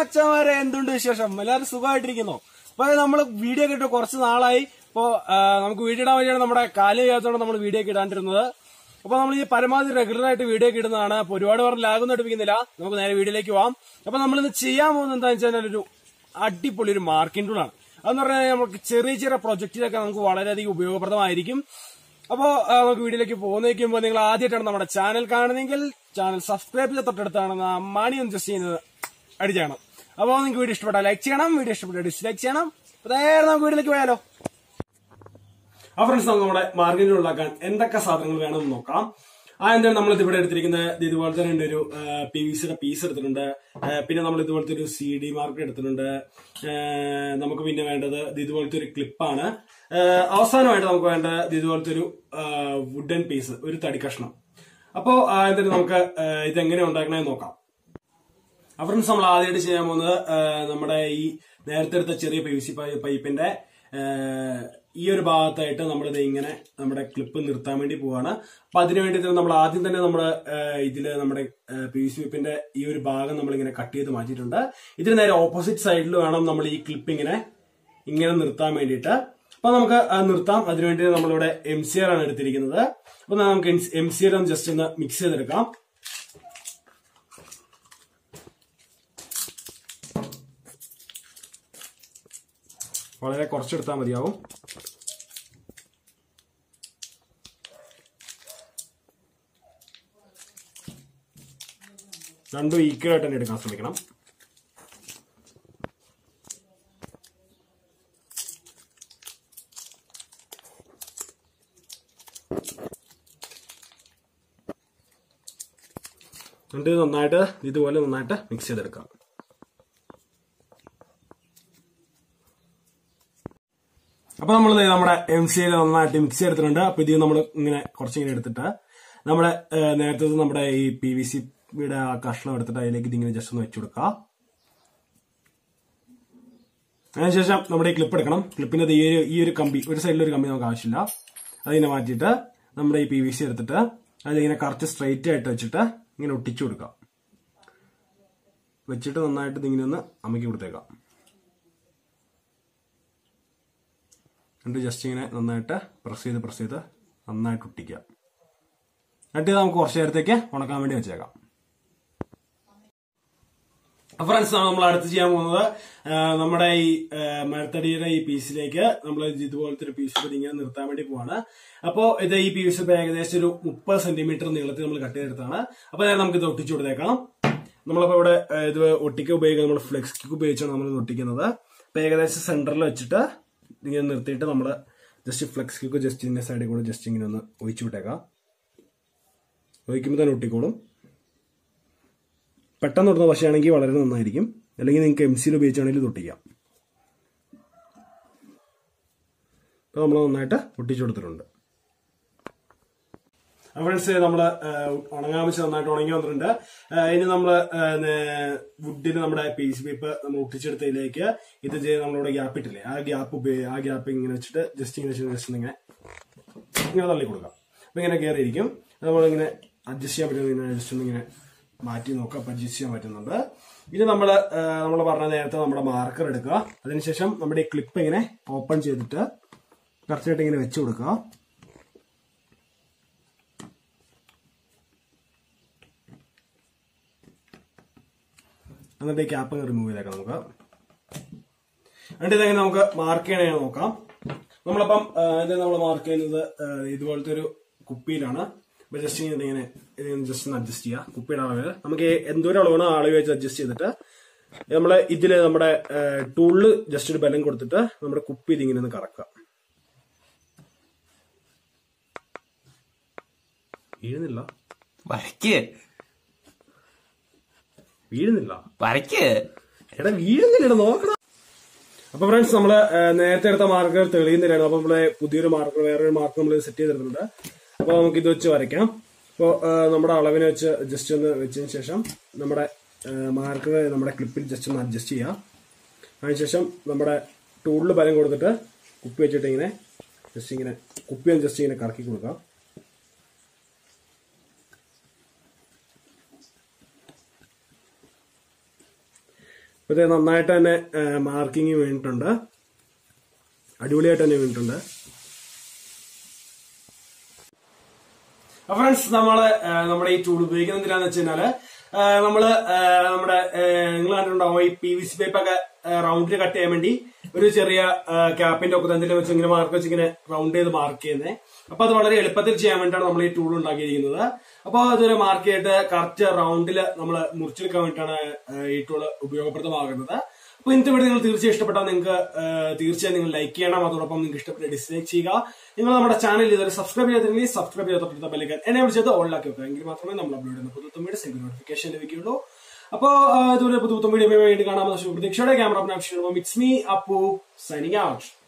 മച്ചമാരെ എന്തുണ്ട് വിശേഷം എല്ലാവരും സുഖമായിട്ടിരിക്കുന്നു അപ്പൊ നമ്മൾ വീഡിയോ ഒക്കെ ഇട്ട് കുറച്ച് നാളായി ഇപ്പോ ആ, നമുക്ക് വീഡിയോ ഇടാൻ വേണ്ടിയാണ് നമ്മുടെ കാല് ചെയ്യാത്തതുകൊണ്ട് നമ്മൾ വീഡിയോ ഒക്കെ ഇടാണ്ടിരുന്നത് അപ്പൊ നമ്മൾ ഈ പരമാവധി റെഗുലർ ആയിട്ട് വീഡിയോ ഒക്കെ ഇടുന്നതാണ് അപ്പൊ ഒരുപാട് പേർ ലാഗൊന്നും എടുപ്പിക്കുന്നില്ല നമുക്ക് നേരെ വീഡിയോയിലേക്ക് പോവാം അപ്പൊ നമ്മൾ ഇന്ന് ചെയ്യാൻ പോകുന്നത് എന്താണെന്ന് വെച്ചാൽ ഒരു അടിപൊളി ഒരു മാർക്കിംഗ് ടൂളാണ് അതെന്ന് പറഞ്ഞാൽ നമുക്ക് ചെറിയ ചെറിയ പ്രൊജക്റ്റിലൊക്കെ നമുക്ക് വളരെയധികം ഉപയോഗപ്രദമായിരിക്കും അപ്പോ ആ, നമുക്ക് വീഡിയോയിലേക്ക് പോകുന്നേക്കുമ്പോൾ നിങ്ങൾ ആദ്യമായിട്ടാണ് നമ്മുടെ ചാനൽ കാണുന്നതെങ്കിൽ ചാനൽ സബ്സ്ക്രൈബ് ചെയ്ത് തൊട്ടടുത്താണ് മണി ഒന്ന് ജസ്റ്റ് ചെയ്യുന്നത് അടിച്ചാണ് അപ്പോൾ നിങ്ങൾക്ക് വീഡിയോ ഇഷ്ടപ്പെട്ടാൽ ലൈക്ക് ചെയ്യണം വീഡിയോ ഇഷ്ടപ്പെട്ടാൽ ഡിസ്ലൈക്ക് ചെയ്യണം അപ്പൊ നേരെ നമുക്ക് വീഡിയോയിലേക്ക് പോയാലോ ആ ഫ്രണ്ട്സ് നമുക്ക് നമ്മുടെ മാർക്കറ്റിൽ ഉണ്ടാക്കാൻ എന്തൊക്കെ സാധനങ്ങൾ വേണമെന്ന് നോക്കാം ആ എന്താണ് നമ്മൾ ഇവിടെ എടുത്തിരിക്കുന്നത് ഇത് ഇതുപോലെ തന്നെ ഉണ്ട് ഒരു പി വി സിയുടെ പീസ് എടുത്തിട്ടുണ്ട് ആ, പിന്നെ നമ്മൾ ഇതുപോലത്തെ ഒരു സി ഡി മാർക്ക് എടുത്തിട്ടുണ്ട് ആ, നമുക്ക് പിന്നെ വേണ്ടത് ഇത് ഇതുപോലത്തെ ഒരു ക്ലിപ്പാണ് അവസാനമായിട്ട് നമുക്ക് വേണ്ടത് ഇത് ഇതുപോലത്തെ ഒരു വുഡൻ പീസ് ഒരു തടി കഷ്ണം അപ്പോ ആ, എന്നിട്ട് നമുക്ക് ആ, ഇതെങ്ങനെ ഉണ്ടാക്കണമെന്ന് നോക്കാം അപ്പൊ ഫ്രണ്ട്സ് നമ്മൾ ആദ്യമായിട്ട് ചെയ്യാൻ പോകുന്നത് ആ, നമ്മുടെ ഈ നേരത്തെ എടുത്ത ചെറിയ പി വി സി പൈപ്പിന്റെ ആ, ഈ ഒരു ഭാഗത്തായിട്ട് നമ്മളിത് ഇങ്ങനെ നമ്മുടെ ക്ലിപ്പ് നിർത്താൻ വേണ്ടി പോവാണ് അപ്പൊ അതിനു വേണ്ടി തന്നെ നമ്മൾ ആദ്യം തന്നെ നമ്മുടെ ആ, ഇതില് നമ്മുടെ പി വി സി പൈപ്പിന്റെ ഈ ഒരു ഭാഗം നമ്മൾ ഇങ്ങനെ കട്ട് ചെയ്ത് മാറ്റിയിട്ടുണ്ട് ഇതിന് നേരെ ഓപ്പോസിറ്റ് സൈഡിൽ വേണം നമ്മൾ ഈ ക്ലിപ്പ് ഇങ്ങനെ ഇങ്ങനെ നിർത്താൻ വേണ്ടിയിട്ട് അപ്പൊ നമുക്ക് ആ നിർത്താം അതിനുവേണ്ടി നമ്മളിവിടെ എം സി ആർ ആണ് എടുത്തിരിക്കുന്നത് അപ്പൊ നമുക്ക് എം സി ആർ ഒന്ന് ജസ്റ്റ് ഒന്ന് മിക്സ് ചെയ്തെടുക്കാം വളരെ കുറച്ചെടുത്താൽ മതിയാവും രണ്ടും ഈക്വൽ ആയിട്ട് തന്നെ എടുക്കാൻ ശ്രമിക്കണം എന്നിട്ട് ഇത് നന്നായിട്ട് ഇതുപോലെ നന്നായിട്ട് മിക്സ് ചെയ്തെടുക്കാം അപ്പൊ നമ്മൾ നമ്മുടെ എം സി നന്നായിട്ട് മിക്സ് ചെയ്തിട്ടുണ്ട് അപ്പൊ ഇത് നമ്മൾ ഇങ്ങനെ കുറച്ചിങ്ങനെ എടുത്തിട്ട് നമ്മുടെ ഏഹ്, നേരത്തെ നമ്മുടെ ഈ പി വി സിയുടെ ആ കഷ്ണം എടുത്തിട്ട് അതിലേക്ക് ഇതിങ്ങനെ ജസ്റ്റ് ഒന്ന് വെച്ചു കൊടുക്കുക അതിനുശേഷം നമ്മുടെ ഈ ക്ലിപ്പ് എടുക്കണം ക്ലിപ്പിന്റെ ഈ ഒരു ഈ ഒരു കമ്പി ഒരു സൈഡിൽ ഒരു കമ്പി നമുക്ക് ആവശ്യമില്ല അതിനെ മാറ്റിയിട്ട് നമ്മുടെ ഈ പി വി സി എടുത്തിട്ട് അതിങ്ങനെ കറക്റ്റ് സ്ട്രെയിറ്റ് ആയിട്ട് വെച്ചിട്ട് ഇങ്ങനെ ഒട്ടിച്ചു കൊടുക്കാം വെച്ചിട്ട് നന്നായിട്ട് ഇതിങ്ങനെ ഒന്ന് അമ്മയ്ക്ക് കൊടുത്തേക്കാം എന്നിട്ട് ജസ്റ്റ് ഇങ്ങനെ നന്നായിട്ട് പ്രസ് ചെയ്ത് പ്രസ് ചെയ്ത് നന്നായിട്ട് ഒട്ടിക്കുക എന്നിട്ട് ഇത് നമുക്ക് കുറച്ച് നേരത്തേക്ക് ഉണക്കാൻ വേണ്ടി വെച്ചേക്കാം ഫ്രണ്ട്സ് നമ്മൾ അടുത്ത് ചെയ്യാൻ പോകുന്നത് ആ, നമ്മുടെ ഈ ആ, മരത്തടിയുടെ ഈ പീസിലേക്ക് നമ്മൾ ഇതുപോലത്തെ ഒരു പീസ് ഇങ്ങനെ നിർത്താൻ വേണ്ടി പോവാണ് അപ്പോൾ ഇത് ഈ പീസ് ഇപ്പൊ ഏകദേശം ഒരു മുപ്പത് സെന്റിമീറ്റർ നീളത്തിൽ നമ്മൾ കട്ട് ചെയ്തെടുത്താണ് അപ്പൊ നേരെ നമുക്ക് ഇത് ഒട്ടിച്ചു കൊടുത്തേക്കാം നമ്മളിപ്പോ ഇവിടെ ആ, ഇത് ഒട്ടിക്ക ഉപയോഗിക്കുന്നത് നമ്മൾ ഫ്ലെക്സ് കിക്ക് ഉപയോഗിച്ചാണ് നമ്മൾ ഇത് ഒട്ടിക്കുന്നത് അപ്പൊ ഏകദേശം സെന്ററിൽ വെച്ചിട്ട് ഇങ്ങനെ നിർത്തിയിട്ട് നമ്മൾ ജസ്റ്റ് ഫ്ലെക്സ് കിക്ക് ജസ്റ്റ് ഇങ്ങനെ സൈഡിൽ കൂടെ ജസ്റ്റ് ഇങ്ങനെ ഒന്ന് ഒഴിച്ചു വിട്ടേക്കാം ഒഴിക്കുമ്പോൾ തന്നെ ഒട്ടിക്കോളും പെട്ടെന്ന് തൊടുന്ന പശയാണെങ്കിൽ വളരെ നന്നായിരിക്കും അല്ലെങ്കിൽ നിങ്ങൾക്ക് എം സിയിൽ ഉപയോഗിച്ചാണെങ്കിൽ ഇത് ഒട്ടിക്കാം അപ്പോൾ നമ്മൾ നന്നായിട്ട് ഒട്ടിച്ചു കൊടുത്തിട്ടുണ്ട് ഫ്രണ്ട്സ് നമ്മൾ ഉണങ്ങാൻ വെച്ച് നന്നായിട്ട് ഉണങ്ങി വന്നിട്ടുണ്ട് ആ, ഇനി നമ്മൾ വുഡിന് നമ്മുടെ പീസ് പേപ്പർ നമ്മൾ ഒട്ടിച്ചെടുത്തതിലേക്ക് ഇത് ചെയ്ത് നമ്മളിവിടെ ഗ്യാപ്പ് ഇട്ടില്ലേ ആ ഗ്യാപ്പ് ഉപയോഗി ആ ഗ്യാപ്പ് ഇങ്ങനെ വെച്ചിട്ട് ജസ്റ്റ് ഇങ്ങനെ വെച്ചിട്ട് ജസ്റ്റ് ഇങ്ങനെ ഇങ്ങനെ തള്ളി കൊടുക്കാം അപ്പൊ ഇങ്ങനെ കയറിയിരിക്കും നമ്മളിങ്ങനെ അഡ്ജസ്റ്റ് ചെയ്യാൻ പറ്റുന്ന ഇങ്ങനെ ജസ്റ്റ് ഒന്ന് ഇങ്ങനെ മാറ്റി നോക്കാം അപ്പൊ അഡ്ജസ്റ്റ് ചെയ്യാൻ പറ്റുന്നുണ്ട് ഇനി നമ്മൾ നമ്മൾ പറഞ്ഞ നേരത്തെ നമ്മുടെ മാർക്കർ എടുക്കുക അതിനുശേഷം നമ്മുടെ ഈ ക്ലിപ്പ് ഇങ്ങനെ ഓപ്പൺ ചെയ്തിട്ട് കറക്റ്റായിട്ട് ഇങ്ങനെ വെച്ച് കൊടുക്കുക എന്നിട്ട് ഈ ക്യാപ്പ് റിമൂവ് ചെയ്തേക്കാം നമുക്ക് എന്നിട്ട് ഇതെങ്ങനെ നമുക്ക് മാർക്ക് ചെയ്യണേ നോക്കാം നമ്മളപ്പം ആ, ഇത് നമ്മൾ മാർക്ക് ചെയ്യുന്നത് ആ, ഇതുപോലത്തെ ഒരു കുപ്പിയിലാണ് അപ്പൊ ജസ്റ്റ് ഇങ്ങനെ ഇങ്ങനെ ജസ്റ്റ് ഒന്ന് അഡ്ജസ്റ്റ് ചെയ്യുക കുപ്പിയുടെ അളവ് നമുക്ക് എന്തോരം അളവാണ് ആ അളവ് വെച്ച് അഡ്ജസ്റ്റ് ചെയ്തിട്ട് നമ്മള് ഇതില് നമ്മുടെ ടൂളില് ജസ്റ്റ് ഒരു ബലം കൊടുത്തിട്ട് നമ്മുടെ കുപ്പി ഇതിങ്ങനെ ഒന്ന് കറക്കുക വീഴുന്നില്ല വരയ്ക്ക് വീഴുന്നില്ല വരയ്ക്ക് എടാ വീഴുന്നില്ല നോക്കണം അപ്പൊ ഫ്രണ്ട്സ് നമ്മള് ആ, നേരത്തെ എടുത്ത മാർക്കർ തെളിയുന്നില്ലായിരുന്നു അപ്പൊ നമ്മള് പുതിയൊരു മാർക്കർ വേറൊരു മാർക്ക് നമ്മൾ സെറ്റ് ചെയ്തിട്ടുണ്ട് അപ്പൊ നമുക്ക് ഇത് വെച്ച് വരയ്ക്കാം അപ്പോൾ നമ്മുടെ അളവിനെ വെച്ച് ജസ്റ്റ് ഒന്ന് വെച്ചതിന് ശേഷം നമ്മുടെ മാർക്കർ നമ്മുടെ ക്ലിപ്പിൽ ജസ്റ്റ് ഒന്ന് അഡ്ജസ്റ്റ് ചെയ്യാം അതിനുശേഷം നമ്മുടെ ടൂളിൽ ബലം കൊടുത്തിട്ട് കുപ്പി വെച്ചിട്ട് ഇങ്ങനെ ജസ്റ്റ് ഇങ്ങനെ കുപ്പി ഒന്ന് ജസ്റ്റ് ഇങ്ങനെ കറക്കി കൊടുക്കാം ഇത് നന്നായിട്ട് തന്നെ മാർക്കിങ് വീണിട്ടുണ്ട് അടിപൊളിയായിട്ട് തന്നെ വീണിട്ടുണ്ട് ഫ്രണ്ട്സ് നമ്മള് ആ, നമ്മുടെ ഈ ടൂൾ ഉപയോഗിക്കുന്നത് എന്തിനാന്ന് വെച്ച് കഴിഞ്ഞാല് ആ, നമ്മള് ആ, നമ്മുടെ നിങ്ങൾ കണ്ടിട്ടുണ്ടാവും ഈ പി വി സി പൈപ്പ് ഒക്കെ റൗണ്ടിൽ കട്ട് ചെയ്യാൻ വേണ്ടി ഒരു ചെറിയ ക്യാപ്പിന്റെ ഒക്കെ എന്തെങ്കിലും വെച്ച് ഇങ്ങനെ മാർക്ക് വെച്ച് ഇങ്ങനെ റൗണ്ട് ചെയ്ത് മാർക്ക് ചെയ്യുന്നത് അപ്പൊ അത് വളരെ എളുപ്പത്തിൽ ചെയ്യാൻ വേണ്ടിയിട്ടാണ് നമ്മൾ ഈ ടൂൾ ഉണ്ടാക്കിയിരിക്കുന്നത് അപ്പൊ അതൊരു മാർക്ക് ചെയ്തിട്ട് കറക്റ്റ് റൗണ്ടിൽ നമ്മൾ മുറിച്ചെടുക്കാൻ വേണ്ടിയിട്ടാണ് ആ, ഈ ടൂൾ ഉപയോഗപ്രദമാകുന്നത് അപ്പൊ ഇന്നത്തെ വീഡിയോ നിങ്ങൾ തീർച്ചയായും ഇഷ്ടപ്പെട്ടാൽ നിങ്ങൾക്ക് തീർച്ചയായും നിങ്ങൾ ലൈക്ക് ചെയ്യണം അതോടൊപ്പം നിങ്ങൾക്ക് ഇഷ്ടപ്പെട്ട ഡിസ്ലൈക്ക് ചെയ്യുക നിങ്ങൾ നമ്മുടെ ചാനൽ ഇതുവരെ സബ്സ്ക്രൈബ് ചെയ്തിട്ടുണ്ടെങ്കിൽ സബ്സ്ക്രൈബ് ചെയ്ത തൊട്ടടുത്ത ബെല്ലിക്കാൻ എന്നെ വിളിച്ചത് ഓളിലാക്കി വെക്കുക എങ്കിൽ മാത്രമേ നമ്മൾ അപ്ലോഡ് ചെയ്യുന്ന പുതുത്തം വീഡിയോ സെങ്കിൽ നോട്ടിഫിക്കേഷൻ ലഭിക്കുകയുള്ളൂ അപ്പോൾ ഇതുവരെ പുതുത്തം വീഡിയോ വേണ്ടി കാണാമെന്ന പ്രതീക്ഷയുടെ camera it's me Appu signing out